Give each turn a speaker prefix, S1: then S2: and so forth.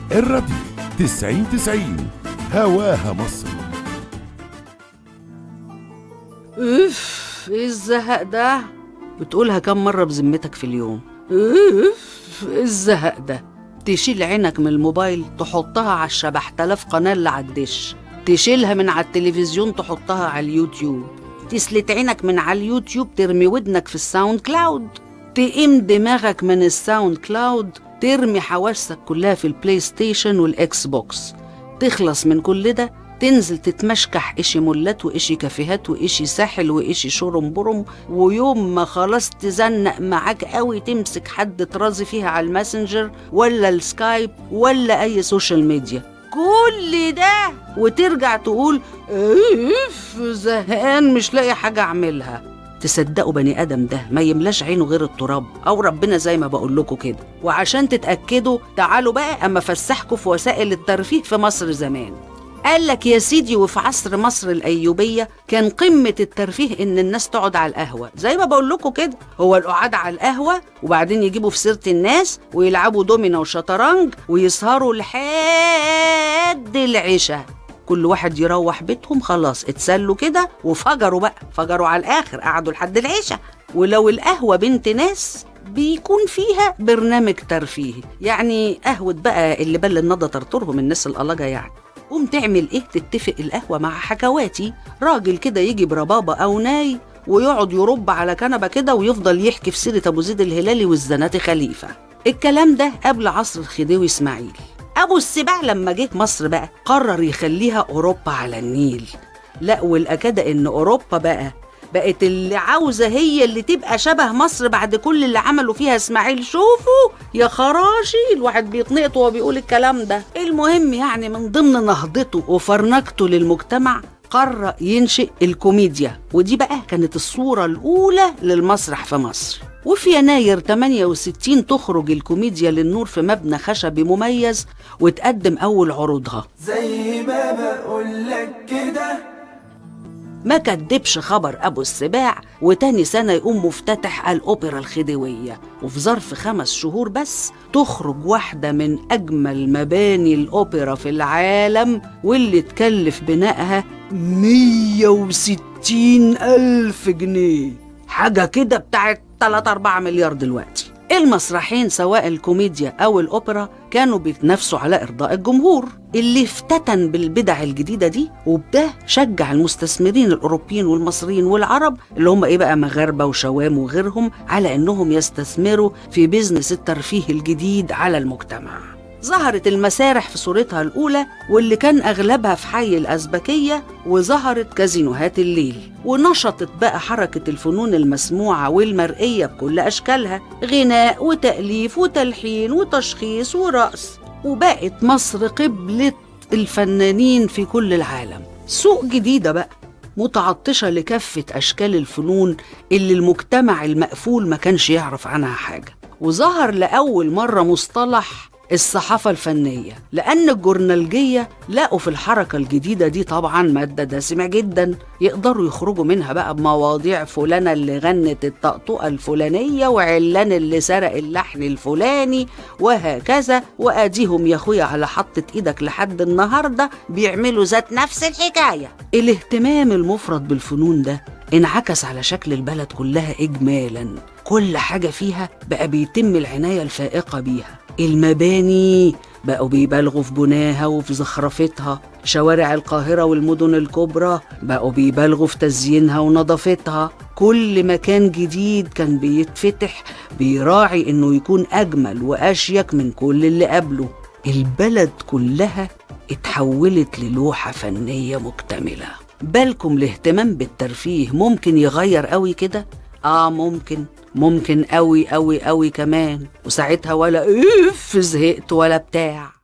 S1: الراديو 90 90 هواها مصر
S2: اف ايه الزهق ده بتقولها كم مرة بذمتك في اليوم اف ايه الزهق ده تشيل عينك من الموبايل تحطها على الشبح تلاف قناة اللي على الدش تشيلها من على التلفزيون تحطها على اليوتيوب تسلت عينك من على اليوتيوب ترمي ودنك في الساوند كلاود تقيم دماغك من الساوند كلاود ترمي حواسك كلها في البلاي ستيشن والاكس بوكس تخلص من كل ده تنزل تتمشكح إشي مولات وإشي كافيهات وإشي ساحل وإشي شرم برم ويوم ما خلاص تزنق معاك قوي تمسك حد ترازي فيها على الماسنجر ولا السكايب ولا أي سوشيال ميديا كل ده وترجع تقول اف زهقان مش لاقي حاجة أعملها تصدقوا بني آدم ده ما يملاش عينه غير التراب أو ربنا زي ما بقول لكم كده وعشان تتأكدوا تعالوا بقى أما فسحكم في وسائل الترفيه في مصر زمان قال لك يا سيدي وفي عصر مصر الأيوبية كان قمة الترفيه إن الناس تقعد على القهوة زي ما بقول لكم كده هو القعاد على القهوة وبعدين يجيبوا في سيرة الناس ويلعبوا دومينو وشطرنج ويسهروا لحد العشاء كل واحد يروح بيتهم خلاص اتسلوا كده وفجروا بقى فجروا على الآخر قعدوا لحد العشاء ولو القهوة بنت ناس بيكون فيها برنامج ترفيهي يعني قهوة بقى اللي بل النضة ترطرهم الناس القلجة يعني قوم تعمل ايه تتفق القهوة مع حكواتي راجل كده يجي بربابة أو ناي ويقعد يرب على كنبة كده ويفضل يحكي في سيرة أبو زيد الهلالي والزناتي خليفة الكلام ده قبل عصر الخديوي إسماعيل أبو السباع لما جه مصر بقى قرر يخليها أوروبا على النيل لا والأكاد إن أوروبا بقى بقت اللي عاوزة هي اللي تبقى شبه مصر بعد كل اللي عملوا فيها اسماعيل شوفوا يا خراشي الواحد بيتنقط وهو بيقول الكلام ده المهم يعني من ضمن نهضته وفرنكته للمجتمع قرر ينشئ الكوميديا ودي بقى كانت الصورة الأولى للمسرح في مصر وفي يناير 68 تخرج الكوميديا للنور في مبنى خشبي مميز وتقدم أول عروضها
S3: زي ما بقولك كده
S2: ما كدبش خبر أبو السباع وتاني سنة يقوم مفتتح الأوبرا الخديوية وفي ظرف خمس شهور بس تخرج واحدة من أجمل مباني الأوبرا في العالم واللي تكلف بنائها 160 ألف جنيه حاجة كده بتاعت 3 4 مليار دلوقتي المسرحين سواء الكوميديا أو الأوبرا كانوا بيتنافسوا على إرضاء الجمهور اللي افتتن بالبدع الجديدة دي وبده شجع المستثمرين الأوروبيين والمصريين والعرب اللي هم إيه بقى مغاربة وشوام وغيرهم على إنهم يستثمروا في بيزنس الترفيه الجديد على المجتمع ظهرت المسارح في صورتها الأولى واللي كان أغلبها في حي الأزبكية وظهرت كازينوهات الليل ونشطت بقى حركة الفنون المسموعة والمرئية بكل أشكالها غناء وتأليف وتلحين وتشخيص ورقص وبقت مصر قبلة الفنانين في كل العالم سوق جديدة بقى متعطشة لكافة أشكال الفنون اللي المجتمع المقفول ما كانش يعرف عنها حاجة وظهر لأول مرة مصطلح الصحافة الفنية لأن الجورنالجية لقوا في الحركة الجديدة دي طبعا مادة دسمة جدا يقدروا يخرجوا منها بقى بمواضيع فلانة اللي غنت الطقطقة الفلانية وعلان اللي سرق اللحن الفلاني وهكذا وأديهم يا أخويا على حطة إيدك لحد النهاردة بيعملوا ذات نفس الحكاية الاهتمام المفرط بالفنون ده انعكس على شكل البلد كلها إجمالا كل حاجة فيها بقى بيتم العناية الفائقة بيها المباني بقوا بيبالغوا في بناها وفي زخرفتها شوارع القاهرة والمدن الكبرى بقوا بيبالغوا في تزيينها ونظافتها كل مكان جديد كان بيتفتح بيراعي انه يكون اجمل واشيك من كل اللي قبله البلد كلها اتحولت للوحة فنية مكتملة بالكم الاهتمام بالترفيه ممكن يغير قوي كده اه ممكن ممكن قوي قوي قوي كمان وساعتها ولا اف زهقت ولا بتاع